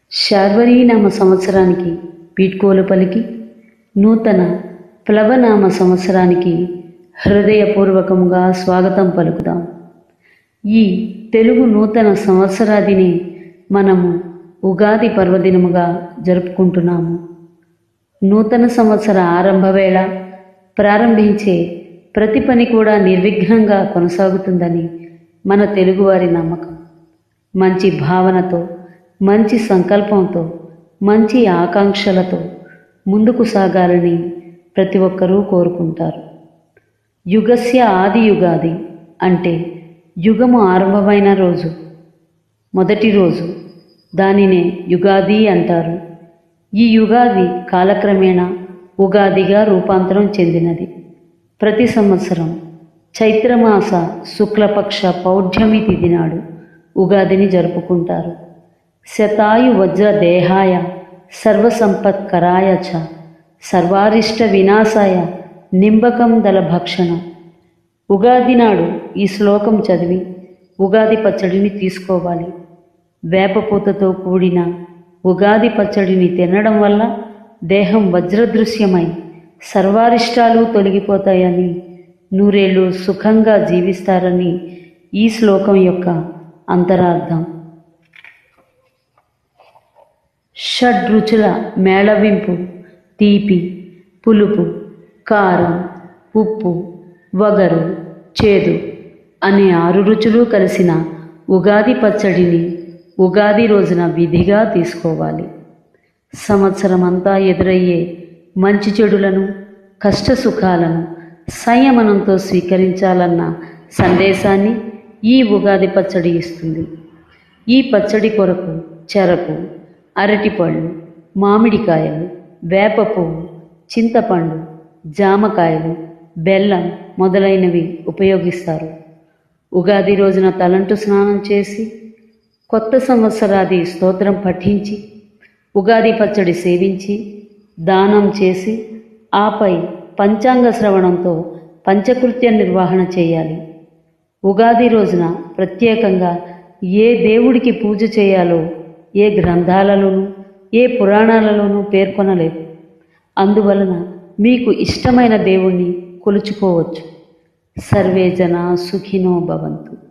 శార్వరీనామ సంవత్సరానికి వీడ్కోలు పలికి నూతన ప్లవనామ సంవత్సరానికి హృదయపూర్వకముగా స్వాగతం పలుకుదాం ఈ తెలుగు నూతన సంవత్సరాదిని మనము ఉగాది పర్వదినముగా జరుపుకుంటున్నాము నూతన సంవత్సర ఆరంభ వేళ ప్రారంభించే ప్రతి పని కూడా నిర్విఘ్నంగా కొనసాగుతుందని మన తెలుగువారి నమ్మకం మంచి భావనతో మంచి సంకల్పంతో మంచి ఆకాంక్షలతో ముందుకు సాగాలని ప్రతి ఒక్కరూ కోరుకుంటారు యుగస్య ఆది యుగాది అంటే యుగము ఆరంభమైన రోజు మొదటి రోజు దానినే యుగాది అంటారు ఈ యుగాది కాలక్రమేణా ఉగాదిగా రూపాంతరం చెందినది ప్రతి సంవత్సరం చైత్రమాస శుక్లపక్ష పౌర్ణమి తిథి నాడు ఉగాదిని జరుపుకుంటారు శతాయు వజ్ర దేహాయ సర్వసంపత్కరాయ చ సర్వారిష్ట వినాశాయ నింబకం దళ భక్షణ ఉగాది నాడు ఈ శ్లోకం చదివి ఉగాది పచ్చడిని తీసుకోవాలి వేపపూతతో కూడిన ఉగాది పచ్చడిని తినడం వల్ల దేహం వజ్రదృశ్యమై సర్వారిష్టాలు తొలగిపోతాయని నూరేళ్ళు సుఖంగా జీవిస్తారని ఈ శ్లోకం యొక్క అంతరార్థం షడ్రుచుల మేళవింపు తీపి పులుపు కారం ఉప్పు వగరు చేదు అనే ఆరు రుచులు కలిసిన ఉగాది పచ్చడిని ఉగాది రోజున విధిగా తీసుకోవాలి సంవత్సరమంతా ఎదురయ్యే మంచి చెడులను కష్ట సుఖాలను సంయమనంతో స్వీకరించాలన్న సందేశాన్ని ఈ ఉగాది పచ్చడి ఇస్తుంది ఈ పచ్చడి కొరకు చెరకు అరటిపళ్ళు మామిడికాయలు వేప పువ్వు చింతపండు జామకాయలు బెల్లం మొదలైనవి ఉపయోగిస్తారు ఉగాది రోజున తలంటు స్నానం చేసి కొత్త సంవత్సరాది స్తోత్రం పఠించి ఉగాది పచ్చడి సేవించి దానం చేసి ఆపై పంచాంగ శ్రవణంతో పంచకృత్య నిర్వహణ చేయాలి ఉగాది రోజున ప్రత్యేకంగా ఏ దేవుడికి పూజ చేయాలో ఏ గ్రంథాలలోనూ ఏ పురాణాలలోనూ పేర్కొనలేదు అందువలన మీకు ఇష్టమైన దేవుణ్ణి కొలుచుకోవచ్చు సర్వే జన సుఖినో భవంతు